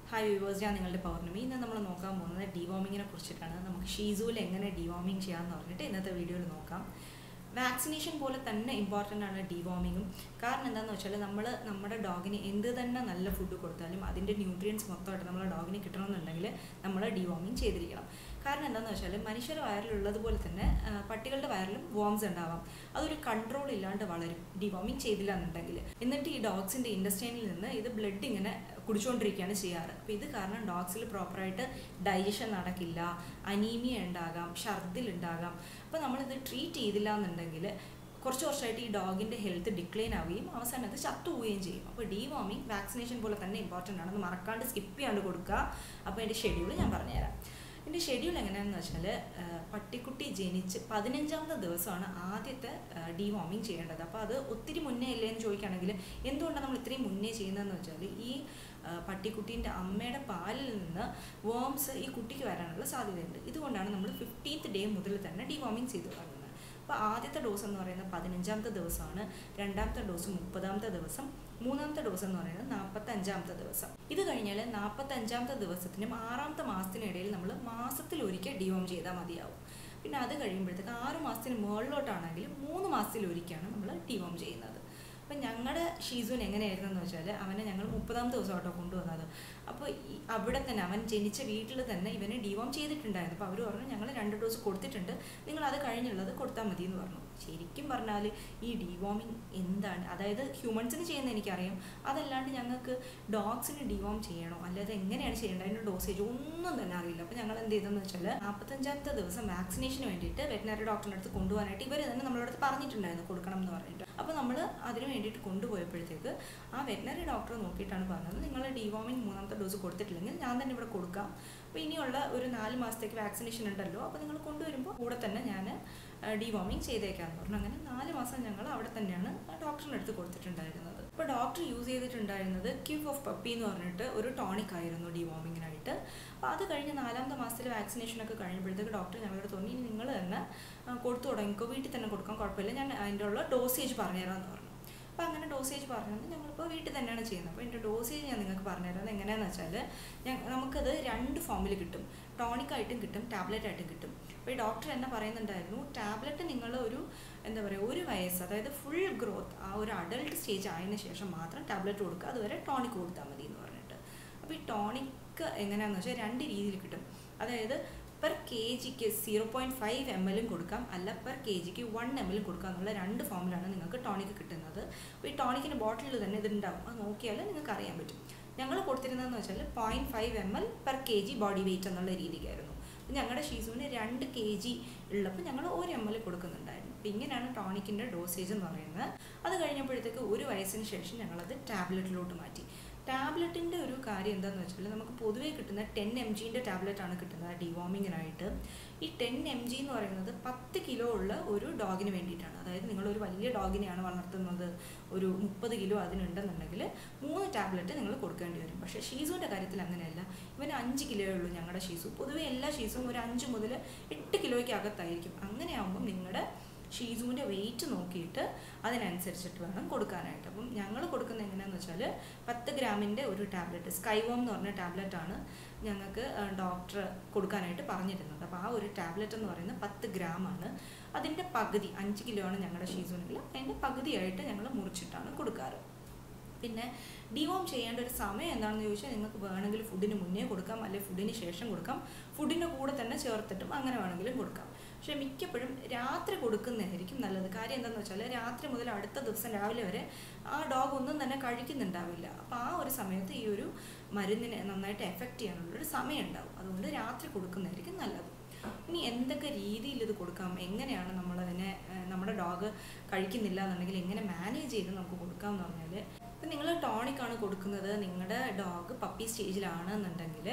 Hi viewers ഞാൻ നിങ്ങളുടെ പൗർണമി ഇന്ന് നമ്മൾ നോക്കാൻ പോകുന്നത് ഡിവോമിങ്ങിനെ കുറിച്ചിട്ടാണ് നമുക്ക് ഷീസൂൽ എങ്ങനെ ഡിവോമിങ് ചെയ്യാമെന്ന് പറഞ്ഞിട്ട് ഇന്നത്തെ വീഡിയോയിൽ നോക്കാം വാക്സിനേഷൻ പോലെ തന്നെ ഇമ്പോർട്ടൻ്റ് ആണ് ഡിവോമിങ്ങും കാരണം എന്താണെന്ന് വെച്ചാൽ നമ്മൾ നമ്മുടെ ഡോഗിന് എന്ത് തന്നെ നല്ല ഫുഡ് കൊടുത്താലും അതിൻ്റെ ന്യൂട്രിയൻസ് മൊത്തമായിട്ട് നമ്മുടെ ഡോഗിന് കിട്ടണമെന്നുണ്ടെങ്കിൽ നമ്മൾ ഡിവോമിങ് ചെയ്തിരിക്കണം കാരണം എന്താണെന്ന് വെച്ചാൽ മനുഷ്യരുടെ വയറിലുള്ളതുപോലെ തന്നെ ആ, പട്ടികളുടെ വയറിലും വോംസ് ഉണ്ടാവാം അതൊരു കൺട്രോൾ ഇല്ലാണ്ട് വളരും ഡിവോമിങ് ചെയ്തില്ല എന്നുണ്ടെങ്കിൽ എന്നിട്ട് ഈ ഡോഗ്സിൻ്റെ ഇൻഡസ്ട്രീനിൽ നിന്ന് ഇത് ബ്ലഡ് ഇങ്ങനെ കുടിച്ചുകൊണ്ടിരിക്കുകയാണ് ചെയ്യാറ് അപ്പോൾ ഇത് കാരണം ഡോഗ്സിൽ പ്രോപ്പറായിട്ട് ഡൈജഷൻ നടക്കില്ല അനീമിയ ഉണ്ടാകാം ഛർദിൽ ഉണ്ടാകാം അപ്പോൾ നമ്മളിത് ട്രീറ്റ് ചെയ്തില്ല എന്നുണ്ടെങ്കിൽ കുറച്ച് വർഷമായിട്ട് ഈ ഡോഗിൻ്റെ ഹെൽത്ത് ഡിക്ലൈൻ ആവുകയും അവസാനം അത് ചത്തുപോവുകയും ചെയ്യും അപ്പോൾ ഡീവോമിങ് വാക്സിനേഷൻ പോലെ തന്നെ ഇമ്പോർട്ടൻ്റ് ആണ് അത് മറക്കാണ്ട് സ്കിപ്പ് ചെയ്യാണ്ട് കൊടുക്കുക അപ്പോൾ എൻ്റെ ഷെഡ്യൂൾ ഞാൻ പറഞ്ഞുതരാം എൻ്റെ ഷെഡ്യൂൾ എങ്ങനെയാണെന്ന് വെച്ചാൽ പട്ടിക്കുട്ടി ജനിച്ച് പതിനഞ്ചാമത്തെ ദിവസമാണ് ആദ്യത്തെ ഡീവോമിങ് ചെയ്യേണ്ടത് അപ്പോൾ അത് ഒത്തിരി മുന്നേ ഇല്ലേ എന്ന് ചോദിക്കുകയാണെങ്കിൽ എന്തുകൊണ്ടാണ് നമ്മൾ ഇത്രയും മുന്നേ ചെയ്യുന്നതെന്ന് വെച്ചാൽ ഈ ആ, പട്ടിക്കുട്ടീൻ്റെ അമ്മയുടെ പാലിൽ നിന്ന് വോംസ് ഈ കുട്ടിക്ക് വരാനുള്ള സാധ്യതയുണ്ട് ഇതുകൊണ്ടാണ് നമ്മൾ ഫിഫ്റ്റീൻത്ത് ഡേ മുതൽ തന്നെ ഡീവോമിങ് ചെയ്തു തുടങ്ങുന്നത് അപ്പോൾ ആദ്യത്തെ ഡോസ് എന്ന് പറയുന്നത് പതിനഞ്ചാമത്തെ ദിവസമാണ് രണ്ടാമത്തെ ഡോസ് മുപ്പതാമത്തെ ദിവസം മൂന്നാമത്തെ ഡോസ് എന്ന് പറയുന്നത് നാൽപ്പത്തി അഞ്ചാമത്തെ ദിവസം ഇത് കഴിഞ്ഞാൽ നാൽപ്പത്തി അഞ്ചാമത്തെ ദിവസത്തിനും ആറാമത്തെ മാസത്തിനിടയിൽ നമ്മൾ മാസത്തിൽ ഒരിക്കൽ ഡിവോം ചെയ്താൽ മതിയാവും പിന്നെ അത് കഴിയുമ്പോഴത്തേക്ക് ആറ് മാസത്തിന് മുകളിലോട്ടാണെങ്കിൽ മൂന്ന് മാസത്തിൽ ഒരിക്കലാണ് നമ്മൾ ഡിവോം ചെയ്യുന്നത് അപ്പം ഞങ്ങളുടെ ഷീസുവിന് എങ്ങനെയായിരുന്നു എന്ന് വെച്ചാൽ അവനെ ഞങ്ങൾ മുപ്പതാം ദിവസമായിട്ടോ കൊണ്ടുവന്നത് അപ്പോൾ ഈ അവിടെ തന്നെ അവൻ ജനിച്ച വീട്ടിൽ തന്നെ ഇവനെ ഡിവോം ചെയ്തിട്ടുണ്ടായിരുന്നു അപ്പോൾ അവർ പറഞ്ഞു ഞങ്ങൾ രണ്ട് ഡോസ് കൊടുത്തിട്ടുണ്ട് നിങ്ങൾ അത് കഴിഞ്ഞുള്ളത് കൊടുത്താൽ മതി എന്ന് പറഞ്ഞു ശരിക്കും പറഞ്ഞാൽ ഈ ഡിവോമിങ് എന്താണ് അതായത് ഹ്യൂമൻസിന് ചെയ്യുന്ന എനിക്കറിയാം അതല്ലാണ്ട് ഞങ്ങൾക്ക് ഡോഗ്സിന് ഡിവോം ചെയ്യണോ അല്ലാതെ എങ്ങനെയാണ് ചെയ്യേണ്ടത് അതിൻ്റെ ഡോസേജ് ഒന്നും തന്നെ അറിയില്ല അപ്പോൾ ഞങ്ങൾ എന്ത് ചെയ്തെന്ന് വെച്ചാൽ നാൽപ്പത്തഞ്ചാമത്തെ ദിവസം വാക്സിനേഷന് വേണ്ടിയിട്ട് വെറ്റിനറി ഡോക്ടറിൻ്റെ അടുത്ത് കൊണ്ടുപോകാനായിട്ട് ഇവർ തന്നെ നമ്മളെ അടുത്ത് പറഞ്ഞിട്ടുണ്ടായിരുന്നു കൊടുക്കണം എന്ന് പറഞ്ഞിട്ട് അപ്പോൾ നമ്മൾ അതിന് വേണ്ടിയിട്ട് കൊണ്ടുപോയപ്പോഴത്തേക്ക് ആ വെറ്റിനറി ഡോക്ടർ നോക്കിയിട്ടാണ് പറഞ്ഞത് നിങ്ങൾ ഡിവോമിങ് മൂന്നാമത്തെ ഡോസ് കൊടുത്തിട്ടില്ലെങ്കിൽ ഞാൻ തന്നെ ഇവിടെ കൊടുക്കാം അപ്പോൾ ഇനിയുള്ള ഒരു നാല് മാസത്തേക്ക് വാക്സിനേഷൻ ഉണ്ടല്ലോ അപ്പോൾ നിങ്ങൾ കൊണ്ടുവരുമ്പോൾ കൂടെ തന്നെ ഞാൻ ഡിവോമിങ് ചെയ്തേക്കാന്ന് പറഞ്ഞു അങ്ങനെ നാല് മാസം ഞങ്ങൾ അവിടെ തന്നെയാണ് ഡോക്ടറിൻ്റെ അടുത്ത് കൊടുത്തിട്ടുണ്ടായിരുന്നത് അപ്പോൾ ഡോക്ടർ യൂസ് ചെയ്തിട്ടുണ്ടായിരുന്നത് ക്യൂഫ് ഓഫ് പപ്പി എന്ന് പറഞ്ഞിട്ട് ഒരു ടോണിക് ആയിരുന്നു ഡിവോമിങ്ങിനായിട്ട് അപ്പോൾ അത് കഴിഞ്ഞ് നാലാമത്തെ മാസത്തിൽ വാക്സിനേഷനൊക്കെ കഴിഞ്ഞപ്പോഴത്തേക്ക് ഡോക്ടർ ഞങ്ങളോട് തോന്നി "ഇനി നിങ്ങൾ തന്നെ ആ, കൊടുത്തു തുടങ്ങിക്കോ വീട്ടിൽ തന്നെ കൊടുക്കാൻ കുഴപ്പമില്ല ഞാൻ അതിൻ്റെ ഉള്ള ഡോസേജ് പറഞ്ഞുതരാമെന്ന് പറഞ്ഞു അപ്പോൾ അങ്ങനെ ഡോസേജ് പറഞ്ഞത് ഞങ്ങളിപ്പോൾ വീട്ടിൽ തന്നെയാണ് ചെയ്യുന്നത് അപ്പോൾ എൻ്റെ ഡോസേജ് ഞാൻ നിങ്ങൾക്ക് പറഞ്ഞുതരാം എങ്ങനെയാണെന്ന് വെച്ചാൽ ഞാൻ നമുക്കത് രണ്ട് ഫോമിൽ കിട്ടും ടോണിക് ആയിട്ടും കിട്ടും ടാബ്ലറ്റ് ആയിട്ടും കിട്ടും അപ്പോൾ ഈ ഡോക്ടർ എന്നെ പറയുന്നുണ്ടായിരുന്നു ടാബ്ലറ്റ് നിങ്ങൾ ഒരു എന്താ പറയുക ഒരു വയസ്സ് അതായത് ഫുൾ ഗ്രോത്ത് ആ ഒരു അഡൾട്ട് സ്റ്റേജ് ആയതിനു ശേഷം മാത്രം ടാബ്ലറ്റ് കൊടുക്കുക അതുവരെ ടോണിക് കൊടുത്താൽ മതി എന്ന് പറഞ്ഞിട്ട് അപ്പോൾ ഈ ടോണിക് എങ്ങനെയാണെന്ന് വെച്ചാൽ രണ്ട് രീതിയിൽ കിട്ടും അതായത് പെർ കെ ജിക്ക് സീറോ പോയിൻറ്റ് ഫൈവ് എം എല്ലും കൊടുക്കാം അല്ല പെർ കെ ജിക്ക് വൺ എം എല്ലും കൊടുക്കാം എന്നുള്ള രണ്ട് ഫോമിലാണ് നിങ്ങൾക്ക് ടോണിക് കിട്ടുന്നത് അപ്പോൾ ഈ ടോണിക്കിൻ്റെ ബോട്ടിലിൽ തന്നെ ഇതുണ്ടാവും അത് നോക്കിയാൽ നിങ്ങൾക്ക് അറിയാൻ പറ്റും ഞങ്ങൾ കൊടുത്തിരുന്നതെന്ന് വെച്ചാൽ point five M L per K G body weight എന്നുള്ള രീതിക്കായിരുന്നു അപ്പോൾ ഞങ്ങളുടെ ഷീസുവിന് രണ്ട് കെ ജി ഉള്ളപ്പോൾ ഞങ്ങൾ ഒരു എം എൽ കൊടുക്കുന്നുണ്ടായിരുന്നു അപ്പോൾ ഇങ്ങനെയാണ് ടോണിക്കിൻ്റെ ഡോസേജ് എന്ന് പറയുന്നത് അത് കഴിഞ്ഞപ്പോഴത്തേക്ക് ഒരു വയസ്സിന് ശേഷം ഞങ്ങളത് ടാബ്ലറ്റിലോട്ട് മാറ്റി ടാബ്ലറ്റിൻ്റെ ഒരു കാര്യം എന്താണെന്ന് വെച്ചാൽ നമുക്ക് പൊതുവേ കിട്ടുന്ന ടെൻ എം ജിൻ്റെ ടാബ്ലറ്റാണ് കിട്ടുന്നത് ഡിവോമിങ്ങിനായിട്ട് ഈ ടെൻ എം ജി എന്ന് പറയുന്നത് പത്ത് കിലോ ഉള്ള ഒരു ഡോഗിന് വേണ്ടിയിട്ടാണ് അതായത് നിങ്ങളൊരു വലിയ ഡോഗിനെയാണ് വളർത്തുന്നത് ഒരു മുപ്പത് കിലോ അതിനുണ്ടെന്നുണ്ടെങ്കിൽ മൂന്ന് ടാബ്ലറ്റ് നിങ്ങൾ കൊടുക്കേണ്ടി വരും പക്ഷേ ഷീസുവിൻ്റെ കാര്യത്തിൽ അങ്ങനെയല്ല ഇവന് അഞ്ച് കിലോയേ ഉള്ളൂ ഞങ്ങളുടെ ഷീസു പൊതുവേ എല്ലാ ഷീസും ഒരു അഞ്ച് മുതൽ എട്ട് കിലോയ്ക്ക് അകത്തായിരിക്കും അങ്ങനെയാകുമ്പം നിങ്ങളുടെ ഷീസുവിൻ്റെ വെയിറ്റ് നോക്കിയിട്ട് അതിനനുസരിച്ചിട്ട് വേണം കൊടുക്കാനായിട്ട് അപ്പം ഞങ്ങൾ കൊടുക്കുന്നത് എങ്ങനെയാണെന്ന് വെച്ചാൽ പത്ത് ഗ്രാമിൻ്റെ ഒരു ടാബ്ലറ്റ് സ്കൈവോം എന്ന് പറഞ്ഞ ടാബ്ലറ്റാണ് ഞങ്ങൾക്ക് ഡോക്ടർ കൊടുക്കാനായിട്ട് പറഞ്ഞിരുന്നത് അപ്പോൾ ആ ഒരു ടാബ്ലറ്റ് എന്ന് പറയുന്നത് പത്ത് ഗ്രാമാണ് അതിൻ്റെ പകുതി അഞ്ച് കിലോ ആണ് ഞങ്ങളുടെ ഷീസുവിനെങ്കിൽ അതിൻ്റെ പകുതിയായിട്ട് ഞങ്ങൾ മുറിച്ചിട്ടാണ് കൊടുക്കാറ് പിന്നെ ഡിവോം ചെയ്യേണ്ട ഒരു സമയം എന്താണെന്ന് ചോദിച്ചാൽ നിങ്ങൾക്ക് വേണമെങ്കിൽ ഫുഡിന് മുന്നേ കൊടുക്കാം അല്ലെങ്കിൽ ഫുഡിന് ശേഷം കൊടുക്കാം ഫുഡിൻ്റെ കൂടെ തന്നെ ചേർത്തിട്ടും അങ്ങനെ വേണമെങ്കിലും കൊടുക്കാം പക്ഷേ മിക്കപ്പോഴും രാത്രി കൊടുക്കുന്നതായിരിക്കും നല്ലത് കാര്യം എന്താണെന്ന് വെച്ചാൽ രാത്രി മുതൽ അടുത്ത ദിവസം രാവിലെ വരെ ആ ഡോഗ് ഒന്നും തന്നെ കഴിക്കുന്നുണ്ടാവില്ല അപ്പോൾ ആ ഒരു സമയത്ത് ഈ ഒരു മരുന്നിനെ നന്നായിട്ട് എഫക്റ്റ് ചെയ്യാനുള്ളൊരു സമയം ഉണ്ടാവും അതുകൊണ്ട് രാത്രി കൊടുക്കുന്നതായിരിക്കും നല്ലത് ഇനി എന്തൊക്കെ രീതിയിൽ ഇത് കൊടുക്കാം എങ്ങനെയാണ് നമ്മളതിനെ ഏഹ്, നമ്മുടെ ഡോഗ് കഴിക്കുന്നില്ല എന്നുണ്ടെങ്കിൽ എങ്ങനെ മാനേജ് ചെയ്ത് നമുക്ക് കൊടുക്കാം എന്ന് പറഞ്ഞാൽ ഇപ്പം നിങ്ങൾ ടോണിക്കാണ് കൊടുക്കുന്നത് നിങ്ങളുടെ ഡോഗ് പപ്പി സ്റ്റേജിലാണ് എന്നുണ്ടെങ്കിൽ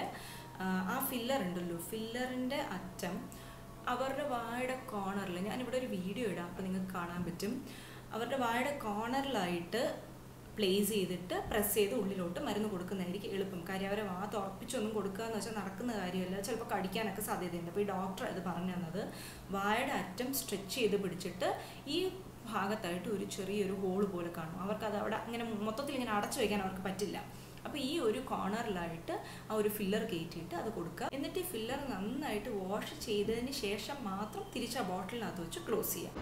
ആ ഫില്ലർ ഉണ്ടല്ലോ ഫില്ലറിൻ്റെ അറ്റം അവരുടെ വായുടെ കോർണറിൽ ഞാനിവിടെ ഒരു വീഡിയോ ഇടാം അപ്പോൾ നിങ്ങൾക്ക് കാണാൻ പറ്റും അവരുടെ വായുടെ കോർണറിലായിട്ട് പ്ലേസ് ചെയ്തിട്ട് പ്രസ് ചെയ്ത് ഉള്ളിലോട്ട് മരുന്ന് കൊടുക്കുന്നതായിരിക്കും എളുപ്പം കാര്യം അവരെ വാ തുറപ്പിച്ചൊന്നും കൊടുക്കുക എന്ന് വെച്ചാൽ നടക്കുന്ന കാര്യമല്ല ചിലപ്പോൾ കടിക്കാനൊക്കെ സാധ്യതയുണ്ട് അപ്പോൾ ഈ ഡോക്ടർ ഇത് പറഞ്ഞു തന്നത് വായുടെ അറ്റം സ്ട്രെച്ച് ചെയ്ത് പിടിച്ചിട്ട് ഈ ഭാഗത്തായിട്ട് ഒരു ചെറിയൊരു ഹോൾ പോലെ കാണും അവർക്ക് അത് അവിടെ ഇങ്ങനെ മൊത്തത്തിൽ ഇങ്ങനെ അടച്ചു വയ്ക്കാൻ അവർക്ക് പറ്റില്ല അപ്പോൾ ഈ ഒരു കോർണറിലായിട്ട് ആ ഒരു ഫില്ലർ കയറ്റിയിട്ട് അത് കൊടുക്കുക എന്നിട്ട് ഈ ഫില്ലർ നന്നായിട്ട് വാഷ് ചെയ്തതിന് ശേഷം മാത്രം തിരിച്ച് ആ ബോട്ടിലിനകത്ത് വെച്ച് ക്ലോസ് ചെയ്യാം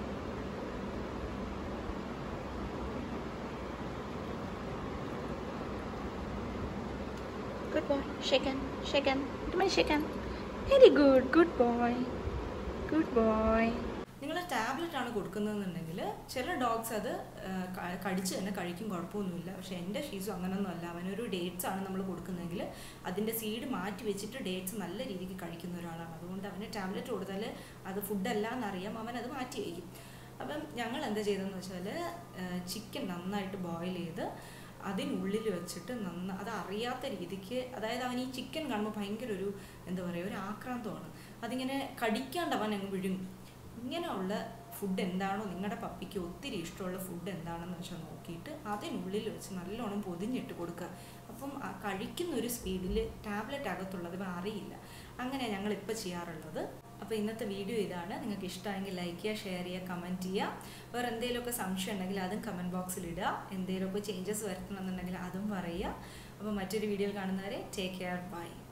Good boy. Shaken, shaken. Come on, shaken. Very good. Good boy. Good boy. നിങ്ങൾ ടാബ്ലറ്റ് ആണ് കൊടുക്കുന്നതെന്നുണ്ടെങ്കിൽ ചില ഡോഗ്സ് അത് ആ, ക- കടിച്ച് തന്നെ കഴിക്കും കുഴപ്പമൊന്നുമില്ല പക്ഷേ എൻ്റെ ഷീസു അങ്ങനൊന്നും അല്ല അവനൊരു ഡേറ്റ്സ് ആണ് നമ്മൾ കൊടുക്കുന്നതെങ്കിൽ അതിൻ്റെ സീഡ് മാറ്റി വെച്ചിട്ട് ഡേറ്റ്സ് നല്ല രീതിക്ക് കഴിക്കുന്ന ഒരാളാണ് അതുകൊണ്ട് അവന് ടാബ്ലറ്റ് കൊടുത്താൽ അത് ഫുഡല്ല എന്നറിയാം അവൻ അത് മാറ്റി വയ്ക്കും അപ്പം ഞങ്ങൾ എന്താ ചെയ്തതെന്ന് വെച്ചാൽ ചിക്കൻ നന്നായിട്ട് ബോയിൽ ചെയ്ത് അതിനുള്ളിൽ വെച്ചിട്ട് നന്ന അത് അറിയാത്ത രീതിക്ക് അതായത് അവൻ ഈ ചിക്കൻ കാണുമ്പോൾ ഭയങ്കര ഒരു എന്താ പറയുക ഒരു ആക്രാന്തമാണ് അതിങ്ങനെ കടിക്കാണ്ട് അവൻ അങ്ങ് വിഴുങ്ങും ഇങ്ങനെയുള്ള ഫുഡ് എന്താണോ നിങ്ങളുടെ പപ്പിക്ക് ഒത്തിരി ഇഷ്ടമുള്ള ഫുഡ് എന്താണെന്ന് വെച്ചാൽ നോക്കിയിട്ട് അതിനുള്ളിൽ വെച്ച് നല്ലോണം പൊതിഞ്ഞിട്ട് കൊടുക്കുക അപ്പം ആ കഴിക്കുന്ന ഒരു സ്പീഡിൽ ടാബ്ലറ്റ് അകത്തുള്ളത് ഇവൻ അറിയില്ല അങ്ങനെ ഞങ്ങൾ ഇപ്പോൾ ചെയ്യാറുള്ളത് അപ്പോൾ ഇന്നത്തെ വീഡിയോ ഇതാണ് നിങ്ങൾക്ക് ഇഷ്ടമായെങ്കിൽ ലൈക്ക് ചെയ്യുക ഷെയർ ചെയ്യുക കമൻറ്റ് ചെയ്യുക വേറെ എന്തെങ്കിലുമൊക്കെ സംശയം ഉണ്ടെങ്കിൽ അതും കമൻറ്റ് ബോക്സിൽ ഇടുക എന്തെങ്കിലുമൊക്കെ ചേഞ്ചസ് വരുത്തണമെന്നുണ്ടെങ്കിൽ അതും പറയുക അപ്പോൾ മറ്റൊരു വീഡിയോയിൽ കാണുന്നവരെ ടേക്ക് കെയർ ബൈ